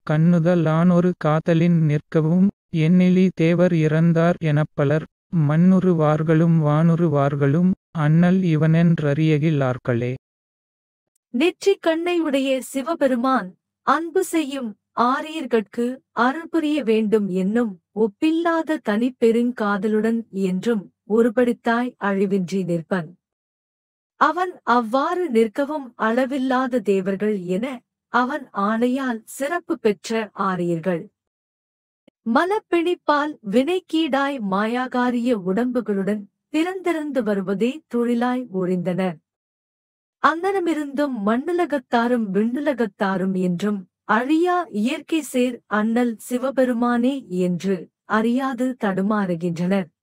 கண்ணுதலானொரு காதலின் நிற்கவும் எண்ணிலி தேவர் இறந்தார் எனப்பலர் மண்ணுறுவார்களும் வானுறுவார்களும் அண்ணல் இவனென்றறியகில்லார்களே நெற்றிக் கண்ணை உடைய சிவபெருமான் அன்பு செய்யும் ஆரியர்கட்கு அருள் புரிய வேண்டும் என்னும் ஒப்பில்லாத தனிப்பெருங்காதலுடன் என்றும் ஒருபடித்தாய் அழிவின்றி நிற்பன் அவன் அவ்வாறு நிற்கவும் அளவில்லாத தேவர்கள் என அவன் ஆணையால் சிறப்பு பெற்ற ஆரியர்கள் மலப்பிணிப்பால் வினைக்கீடாய் மாயாகாரிய உடம்புகளுடன் பிறந்திறந்து வருவதே தொழிலாய் ஒழிந்தனர் அங்கனமிருந்தும் மண்ணுலகத்தாரும் விண்ணுலகத்தாரும் என்றும் அழியா இயற்கை சேர் அண்ணல் சிவபெருமானே என்று அறியாது தடுமாறுகின்றனர்